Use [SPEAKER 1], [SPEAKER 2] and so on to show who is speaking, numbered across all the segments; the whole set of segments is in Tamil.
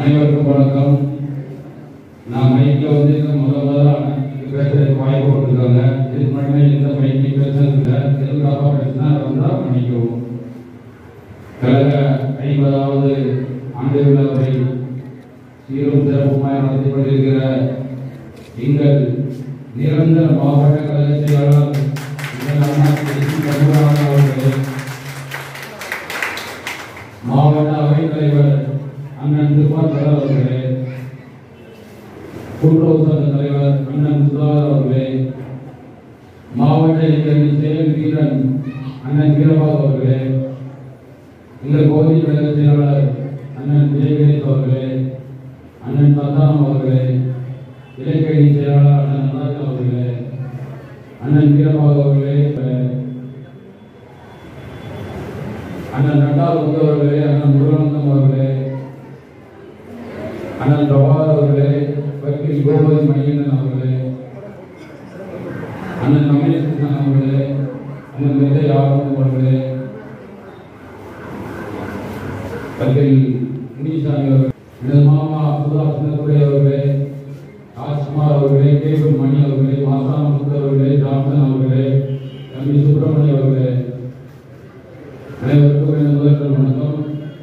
[SPEAKER 1] அனைவருக்கும் வணக்கம் நான் மைக்கில் வந்து இந்த முத முதல்ல பேசுறதுக்கு வாய்ப்பு கொடுத்துருக்காங்க இதுக்கு முன்னாடி எந்த மைக்கி பேசுறதில்லை எதுக்காக பேசினா வந்தால் மன்னிக்கவும் கழக ஐம்பதாவது ஆண்டு விழாவை சீரும் சிறப்புமாய் நடத்தி கொண்டிருக்கிற எங்கள் நிரந்தர மாவட்ட கழக செயலாளர் எங்கள் அண்ணா திரு சி. ரகுராமன் அவர்களே மாவட்ட அவைத் தலைவர் அண்ணன் திருப்பாத்தர் அவர்களே கூட்டுறவு சங்க தலைவர் அண்ணன் சுதாகர் அவர்களே மாவட்ட இளைஞரணி செயல் வீரன் அண்ணன் வீரபாகு அவர்களே எங்கள் பகுதி கழக செயலாளர் அண்ணன் விஜயகணேஷ் அவர்களே அண்ணன் சந்தானம் அவர்களே இலக்கணி செயலாளர் அண்ணன் நடராஜன் அவர்களே அண்ணன் வீரபாகு அவர்களே அண்ணன் நட்டால் அவர்களே அண்ணன் முருகானந்தம் அவர்களே அண்ணன் பிரபாகர் அவர்களே வக்கீல் கோபதி மணிகண்டன் அவர்களே அண்ணன் ரமேஷ் கிருஷ்ணன் அவர்களே அண்ணன் விஜய் ஆர்வம் அவர்களே வக்கீல் முனிசாமி அவர்கள் எனது மாமா சுதா சின்னத்துறை அவர்களே ராஜ்குமார் அவர்களே கேபிள் மணி அவர்களே மாசான முத்து அவர்களே ஜான்சன் அவர்களே தம்பி சுப்பிரமணிய அவர்களே அனைவருக்கும் எனது முதல்வர் வணக்கம்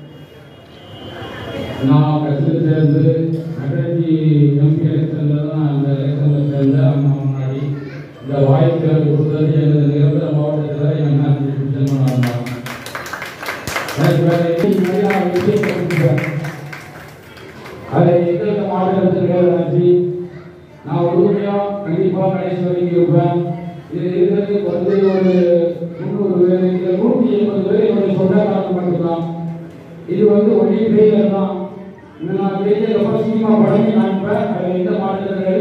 [SPEAKER 1] நான் கட்சியில் சேர்ந்து ரெண்டாயிரத்தி எம்பி எலெக்ஷனில் தான் அந்த எலெக்ஷனில் சேர்ந்தேன் அம்மா முன்னாடி இந்த வாய்ப்பு எனக்கு கொடுத்தது எனது நிரந்தர மாவட்டத்தில் என் அண்ணா திரு செல்வன் தான் எனக்கு வேற எங்கேயும் நிறையா விஷயம் கொடுத்துருக்கேன் அதை எங்களுக்கு மாவட்டத்தில் நினைச்சு நான் உறுதியாக கண்டிப்பாக கடைசி வரைக்கும் இருப்பேன் இது இருக்கிறதுக்கு வந்து ஒரு முந்நூறு பேர் இல்லை நூற்றி எண்பது பேர் என்னுடைய சொந்தக்காரங்க மட்டும்தான் இது வந்து ஒரே பேர் தான் இன்னும் நான் பேஜை ரொம்ப சீக்கிரமாக பழகி காமிப்பேன் அதில் எந்த மாற்றங்கள்